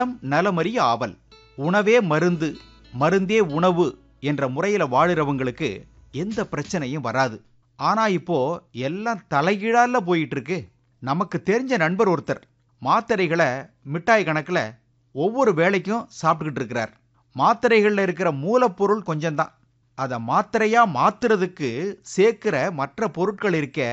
நலமறிய ஆவல் உணவே மருந்து மருந்தே உணவு என்ற முறையில வாழுறவங்களுக்கு எந்த பிரச்சனையும் வராது ஆனா இப்போ எல்லாம் தலைகீழால போயிட்டு இருக்கு நமக்கு தெரிஞ்ச நண்பர் ஒருத்தர் மாத்திரைகளை மிட்டாய் கணக்குல ஒவ்வொரு வேளைக்கும் சாப்பிட்டுக்கிட்டு இருக்கிறார் மாத்திரைகள்ல இருக்கிற மூலப்பொருள் கொஞ்சம்தான் அதை மாத்திரையா மாத்துறதுக்கு சேர்க்கிற மற்ற பொருட்கள் இருக்க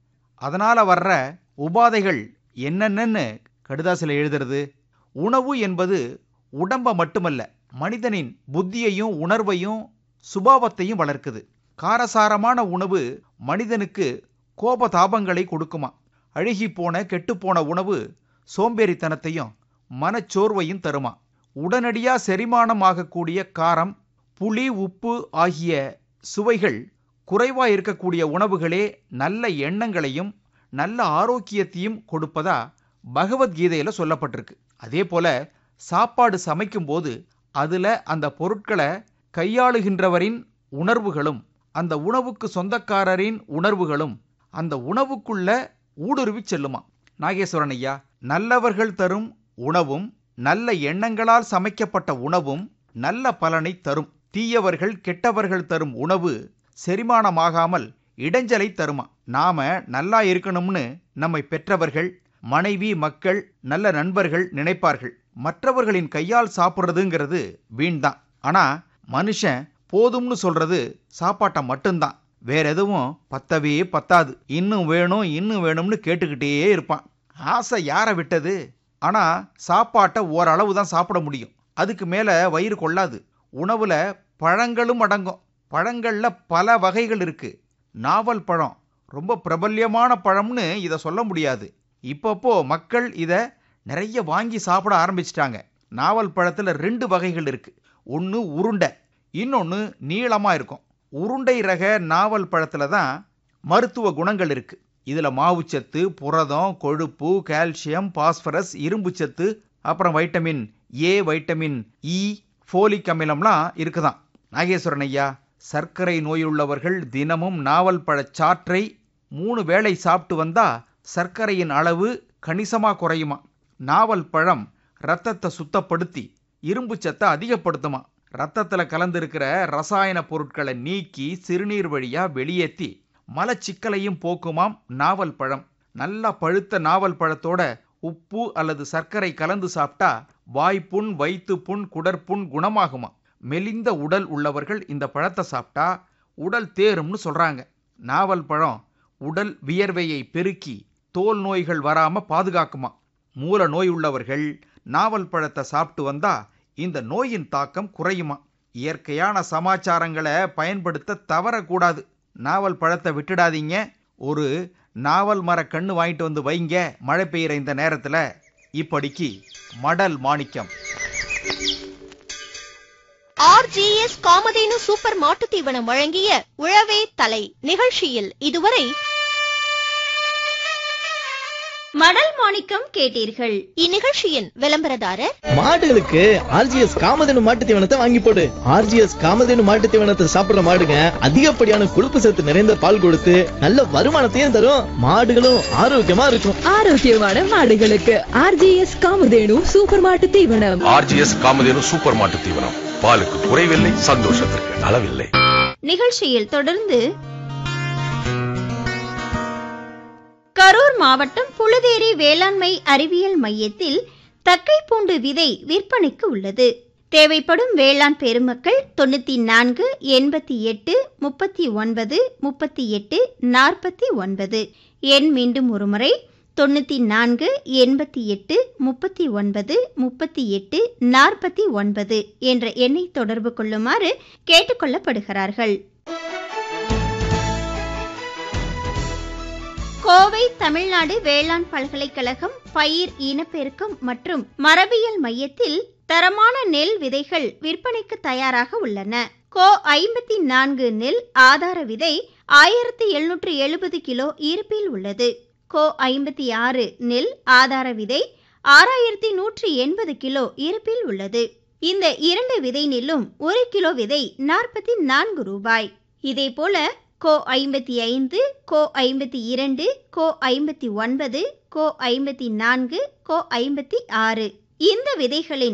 அதனால வர்ற உபாதைகள் என்னென்னன்னு கடுதாசில எழுதுறது உணவு என்பது உடம்ப மட்டுமல்ல மனிதனின் புத்தியையும் உணர்வையும் சுபாவத்தையும் வளர்க்குது காரசாரமான உணவு மனிதனுக்கு கோபதாபங்களை கொடுக்குமா அழுகி போன கெட்டுப்போன உணவு சோம்பேறித்தனத்தையும் மனச்சோர்வையும் தருமா உடனடியா செரிமானம் ஆகக்கூடிய காரம் புளி உப்பு ஆகிய சுவைகள் குறைவா இருக்கக்கூடிய உணவுகளே நல்ல எண்ணங்களையும் நல்ல ஆரோக்கியத்தையும் கொடுப்பதா பகவத்கீதையில சொல்லப்பட்டிருக்கு அதே போல சாப்பாடு சமைக்கும்போது அதுல அந்த பொருட்களை கையாளுகின்றவரின் உணர்வுகளும் அந்த உணவுக்கு சொந்தக்காரரின் உணர்வுகளும் அந்த உணவுக்குள்ள ஊடுருவி செல்லுமா நாகேஸ்வரன் ஐயா நல்லவர்கள் தரும் உணவும் நல்ல எண்ணங்களால் சமைக்கப்பட்ட உணவும் நல்ல பலனை தரும் தீயவர்கள் கெட்டவர்கள் தரும் உணவு செரிமானமாகாமல் இடைஞ்சலை தருமா நாம நல்லா இருக்கணும்னு நம்மை பெற்றவர்கள் மனைவி மக்கள் நல்ல நண்பர்கள் நினைப்பார்கள் மற்றவர்களின் கையால் சாப்பிட்றதுங்கிறது வீண்தான் ஆனா மனுஷன் போதும்னு சொல்றது சாப்பாட்டை மட்டும்தான் வேற எதுவும் பத்தவே பத்தாது இன்னும் வேணும் இன்னும் வேணும்னு கேட்டுக்கிட்டே இருப்பான் ஆசை யாரை விட்டது ஆனா சாப்பாட்டை ஓரளவு தான் சாப்பிட முடியும் அதுக்கு மேல வயிறு கொள்ளாது உணவுல பழங்களும் அடங்கும் பழங்கள்ல பல வகைகள் இருக்கு நாவல் பழம் ரொம்ப பிரபல்யமான பழம்னு இதை சொல்ல முடியாது இப்பப்போ மக்கள் இதை நிறைய வாங்கி சாப்பிட ஆரம்பிச்சிட்டாங்க நாவல் பழத்துல ரெண்டு வகைகள் இருக்கு ஒன்று உருண்டை இன்னொன்று நீளமா இருக்கும் உருண்டை ரக நாவல் பழத்துல தான் மருத்துவ குணங்கள் இருக்கு இதுல மாவுச்சத்து புரதம் கொழுப்பு கால்சியம் பாஸ்பரஸ் இரும்புச்சத்து அப்புறம் vitamin A vitamin E folic அமிலம்லாம் இருக்குதாம் நாகேஸ்வரன் ஐயா சர்க்கரை நோயுள்ளவர்கள் தினமும் நாவல் பழச் சாற்றை மூணு வேளை சாப்பிட்டு வந்தா சர்க்கரையின் அளவு கணிசமா குறையுமா நாவல் பழம் ரத்தத்தை சுத்தப்படுத்தி இரும்பு சத்தை அதிகப்படுத்துமா ரத்தத்துல கலந்திருக்கிற ரசாயன பொருட்களை நீக்கி சிறுநீர் வழியா வெளியேற்றி மலச்சிக்கலையும் போக்குமாம் நாவல் பழம் நல்லா பழுத்த நாவல் பழத்தோட உப்பு அல்லது சர்க்கரை கலந்து சாப்பிட்டா வாய்ப்புண் வயிற்றுப்புண் குடற்புண் குணமாகுமா மெலிந்த உடல் உள்ளவர்கள் இந்த பழத்தை சாப்பிட்டா உடல் தேரும்னு சொல்றாங்க நாவல் பழம் உடல் வியர்வையை பெருக்கி தோல் நோய்கள் வராம பாதுகாக்குமா மூல நோய் உள்ளவர்கள் நாவல் பழத்தை சாப்பிட்டு வந்தா இந்த நோயின் தாக்கம் குறையுமா இயற்கையான சமாச்சாரங்களை பயன்படுத்த தவறக்கூடாது நாவல் பழத்தை விட்டுடாதீங்க ஒரு நாவல் மர கண்ணு வாங்கிட்டு வந்து வைங்க மழை பெய்யுற இந்த நேரத்துல இப்படிக்கு மடல் மாணிக்கம் ஆர்ஜிஎஸ் காமதேனு சூப்பர் மாட்டுத் தீவனம் வழங்கிய உழவே தலை நிகழ்ச்சியில் இதுவரை மடல் மாணிக்கம் கேட்டீர்கள் இந்நிகழ்ச்சியின் விளம்பரதாரர் மாடுகளுக்கு ஆர்ஜிஎஸ் காமதேனு மாட்டு தீவனத்தை வாங்கி போடு ஆர்ஜிஎஸ் காமதேனு மாட்டு தீவனத்தை சாப்பிடுற மாடுங்க அதிகப்படியான கொழுப்பு சத்து நிறைந்த பால் கொடுத்து நல்ல வருமானத்தையும் தரும் மாடுகளும் ஆரோக்கியமா இருக்கும் ஆரோக்கியமான மாடுகளுக்கு ஆர்ஜிஎஸ் காமதேனு சூப்பர் மாட்டு தீவனம் ஆர்ஜிஎஸ் காமதேனு சூப்பர் மாட்டு தீவனம் பாலுக்கு குறைவில்லை சந்தோஷத்திற்கு அளவில்லை நிகழ்ச்சியில் தொடர்ந்து கரூர் மாவட்டம் புழுதேரி வேளாண்மை அறிவியல் மையத்தில் தக்கைப்பூண்டு விதை விற்பனைக்கு உள்ளது தேவைப்படும் வேளாண் பெருமக்கள் தொண்ணூத்தி நான்கு எண்பத்தி எட்டு முப்பத்தி ஒன்பது முப்பத்தி எட்டு நாற்பத்தி ஒன்பது எண் மீண்டும் ஒருமுறை தொண்ணூத்தி நான்கு எண்பத்தி எட்டு முப்பத்தி ஒன்பது முப்பத்தி எட்டு நாற்பத்தி ஒன்பது என்ற எண்ணை தொடர்பு கொள்ளுமாறு கேட்டுக்கொள்ளப்படுகிறார்கள் கோவை தமிழ்நாடு வேளாண் பல்கலைக்கழகம் பயிர் இனப்பெருக்கம் மற்றும் மரபியல் மையத்தில் தரமான நெல் விதைகள் விற்பனைக்கு தயாராக உள்ளன கோ ஐம்பத்தி நான்கு நெல் ஆதார விதை ஆயிரத்தி எழுநூற்று எழுபது கிலோ இருப்பில் உள்ளது கோ ஐம்பத்தி ஆறு நெல் ஆதார விதை ஆறாயிரத்தி நூற்றி எண்பது கிலோ இருப்பில் உள்ளது இந்த இரண்டு விதை நெல்லும் ஒரு கிலோ விதை நாற்பத்தி நான்கு ரூபாய் இதேபோல கோ ஐம்பத்தி ஐந்து கோ ஐம்பத்தி இரண்டு கோ ஐம்பத்தி ஒன்பது கோ ஐம்பத்தி நான்கு கோ ஐம்பத்தி ஆறு இந்த விதைகளின்